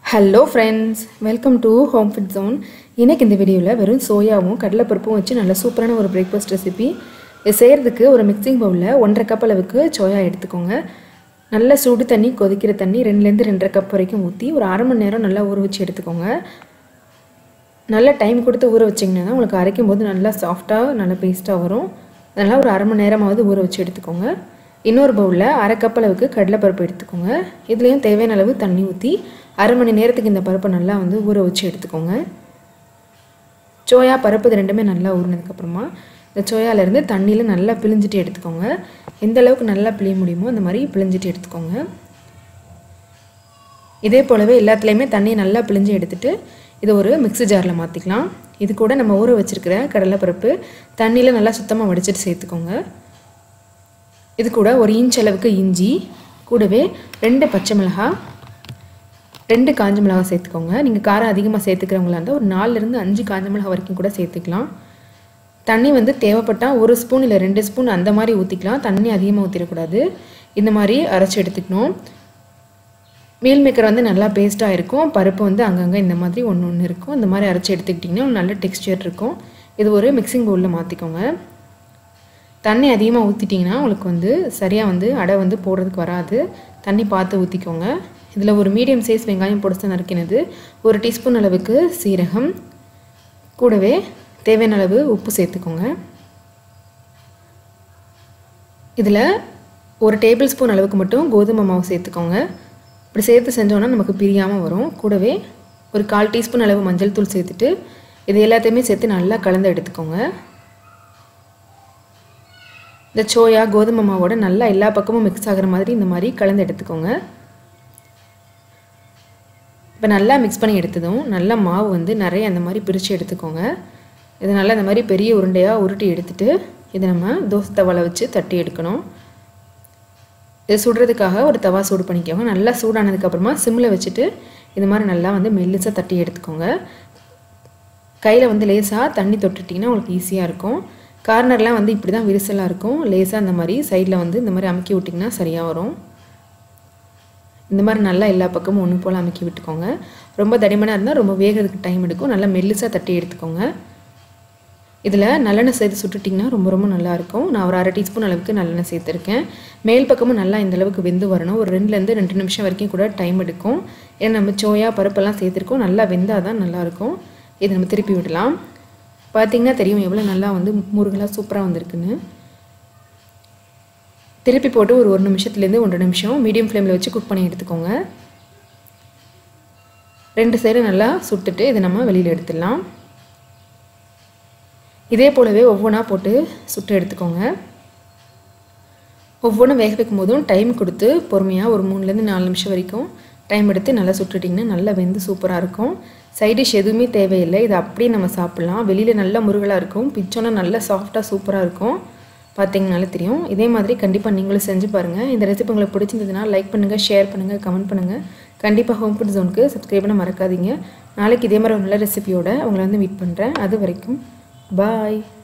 hello friends welcome to home fit zone இன்னைக்கு இந்த வீடியோவில் வெறும் சோயாவும் கடலைப்பருப்பும் வச்சு நல்ல சூப்பரான ஒரு பிரேக்ஃபாஸ்ட் ரெசிபி இது செய்கிறதுக்கு ஒரு மிக்சிங் பவுலில் ஒன்றரை கப் அளவுக்கு சோயா எடுத்துக்கோங்க நல்ல சுடு தண்ணி கொதிக்கிற தண்ணி ரெண்டுலேருந்து ரெண்டரை கப் வரைக்கும் ஊற்றி ஒரு அரை மணி நேரம் நல்லா ஊற வச்சு எடுத்துக்கோங்க நல்ல டைம் கொடுத்து ஊற வச்சிங்கன்னா தான் உங்களுக்கு அரைக்கும் போது நல்லா சாஃப்டாக நல்லா பேஸ்ட்டாக வரும் அதனால் ஒரு அரை மணி நேரமாவது ஊற வச்சு எடுத்துக்கோங்க இன்னொரு பவுலில் அரை கப் அளவுக்கு கடலைப்பருப்பு எடுத்துக்கோங்க இதுலேயும் தேவையான அளவு தண்ணி ஊற்றி அரை மணி நேரத்துக்கு இந்த பருப்பை நல்லா வந்து ஊற வச்சு எடுத்துக்கோங்க சோயா பருப்பு இது ரெண்டுமே நல்லா ஊறினதுக்கப்புறமா இந்த சோயாலேருந்து தண்ணியில் நல்லா பிழிஞ்சிட்டு எடுத்துக்கோங்க எந்த அளவுக்கு நல்லா பிழிய முடியுமோ அந்த மாதிரி பிழிஞ்சிட்டு எடுத்துக்கோங்க இதே போலவே எல்லாத்துலேயுமே தண்ணியை நல்லா பிழிஞ்சு எடுத்துட்டு இதை ஒரு மிக்ஸி ஜாரில் மாற்றிக்கலாம் இது கூட நம்ம ஊற வச்சுருக்கிற கடலைப்பருப்பு தண்ணியில் நல்லா சுத்தமாக வடிச்சிட்டு சேர்த்துக்கோங்க இது கூட ஒரு இன்ச் அளவுக்கு இஞ்சி கூடவே ரெண்டு பச்சை மிளகாய் ரெண்டு காஞ்ச மிளகாய் சேர்த்துக்கோங்க நீங்கள் காரம் அதிகமாக சேர்த்துக்கிறவங்களா இருந்தால் ஒரு நாலுலேருந்து அஞ்சு காஞ்ச மிளகாய் வரைக்கும் கூட சேர்த்துக்கலாம் தண்ணி வந்து தேவைப்பட்டால் ஒரு ஸ்பூன் இல்லை ரெண்டு ஸ்பூன் அந்த மாதிரி ஊற்றிக்கலாம் தண்ணி அதிகமாக ஊற்றிடக்கூடாது இந்த மாதிரி அரைச்சி எடுத்துக்கணும் மீல் மேக்கர் வந்து நல்லா பேஸ்ட்டாக இருக்கும் பருப்பு வந்து அங்கங்கே இந்த மாதிரி ஒன்று ஒன்று இருக்கும் இந்த மாதிரி அரைச்சி எடுத்துக்கிட்டிங்கன்னா ஒரு நல்ல டெக்ஸ்டர் இருக்கும் இது ஒரு மிக்சிங் பவுலில் மாற்றிக்கோங்க தண்ணி அதிகமாக ஊற்றிட்டிங்கன்னா உங்களுக்கு வந்து சரியாக வந்து அடை வந்து போடுறதுக்கு வராது தண்ணி பார்த்து ஊற்றிக்கோங்க இதில் ஒரு மீடியம் சைஸ் வெங்காயம் பொடிச்சு நறுக்கினது ஒரு டீஸ்பூன் அளவுக்கு சீரகம் கூடவே தேவையான அளவு உப்பு சேர்த்துக்கோங்க இதில் ஒரு டேபிள் ஸ்பூன் அளவுக்கு மட்டும் கோதுமை மாவு சேர்த்துக்கோங்க இப்படி சேர்த்து செஞ்சோன்னா நமக்கு பிரியாமல் வரும் கூடவே ஒரு கால் டீஸ்பூன் அளவு மஞ்சள் தூள் சேர்த்துட்டு இது எல்லாத்தையுமே சேர்த்து நல்லா கலந்து எடுத்துக்கோங்க இந்த சோயா கோதுமை மாவோட நல்லா எல்லா பக்கமும் மிக்ஸ் ஆகிற மாதிரி இந்த மாதிரி கலந்து எடுத்துக்கோங்க இப்போ நல்லா மிக்ஸ் பண்ணி எடுத்ததும் நல்லா மாவு வந்து நிறைய அந்த மாதிரி பிரித்து எடுத்துக்கோங்க இது நல்லா இந்த மாதிரி பெரிய உருண்டையாக உருட்டி எடுத்துட்டு இதை நம்ம தோசை தவாவில் வச்சு தட்டி எடுக்கணும் இது சுடுறதுக்காக ஒரு தவா சூடு பண்ணிக்கோங்க நல்லா சூடானதுக்கப்புறமா சிம்மில் வச்சுட்டு இது மாதிரி நல்லா வந்து மெல்லிசாக தட்டி எடுத்துக்கோங்க கையில் வந்து லேசாக தண்ணி தொட்டுட்டிங்கன்னா உங்களுக்கு ஈஸியாக இருக்கும் கார்னர்லாம் வந்து இப்படி தான் விரிசலாக இருக்கும் லேசாக இந்த மாதிரி சைடில் வந்து இந்த மாதிரி அமுக்கி விட்டிங்கன்னா சரியாக வரும் இந்த மாதிரி நல்லா எல்லா பக்கமும் ஒன்று போல் அமுக்கி விட்டுக்கோங்க ரொம்ப தடிமனாக இருந்தால் ரொம்ப வேகிறதுக்கு டைம் எடுக்கும் நல்லா மெல்லிசாக தட்டி எடுத்துக்கோங்க இதில் நல்லெண்ணெய் சேர்த்து சுட்டுட்டிங்கன்னா ரொம்ப ரொம்ப நல்லாயிருக்கும் நான் ஒரு அரை டீஸ்பூன் அளவுக்கு நல்லெண்ணெய் சேர்த்துருக்கேன் மேல் பக்கமும் நல்லா இந்த அளவுக்கு வெந்து வரணும் ஒரு ரெண்டுலேருந்து ரெண்டு நிமிஷம் வரைக்கும் கூட டைம் எடுக்கும் ஏன்னா நம்ம சோயா பருப்பெல்லாம் சேர்த்துருக்கோம் நல்லா வெந்தால் தான் நல்லாயிருக்கும் இதை நம்ம திருப்பி விடலாம் பார்த்திங்கன்னா தெரியும் எவ்வளோ நல்லா வந்து முருகலாக சூப்பராக வந்திருக்குன்னு திருப்பி போட்டு ஒரு ஒரு நிமிஷத்துலேருந்து ஒன்றரை நிமிஷம் மீடியம் ஃப்ளேமில் வச்சு குக் பண்ணி எடுத்துக்கோங்க ரெண்டு சைடு நல்லா சுட்டுட்டு இதை நம்ம வெளியில் எடுத்துடலாம் இதே போலவே ஒவ்வொன்றா போட்டு சுட்டு எடுத்துக்கோங்க ஒவ்வொன்றும் வேக வைக்கும் போதும் டைம் கொடுத்து பொறுமையாக ஒரு மூணுலேருந்து நாலு நிமிஷம் வரைக்கும் டைம் எடுத்து நல்லா சுட்டுட்டிங்கன்னா நல்லா வெந்து சூப்பராக இருக்கும் சைடிஷ் எதுவுமே தேவையில்லை இதை அப்படியே நம்ம சாப்பிட்லாம் வெளியில் நல்லா முருகலாக இருக்கும் பிச்சோன்னா நல்லா சாஃப்டாக சூப்பராக இருக்கும் பார்த்தீங்கனாலே தெரியும் இதே மாதிரி கண்டிப்பாக நீங்களும் செஞ்சு பாருங்கள் இந்த ரெசிபி உங்களுக்கு பிடிச்சிருந்ததுன்னா லைக் பண்ணுங்கள் ஷேர் பண்ணுங்கள் கமெண்ட் பண்ணுங்கள் கண்டிப்பாக ஹோம் ஃபுட் ஜோனுக்கு சப்ஸ்கிரைப் பண்ண மறக்காதீங்க நாளைக்கு இதே மாதிரி ஒரு நல்ல ரெசிபியோட உங்களை வந்து மீட் பண்ணுறேன் அது வரைக்கும் பாய்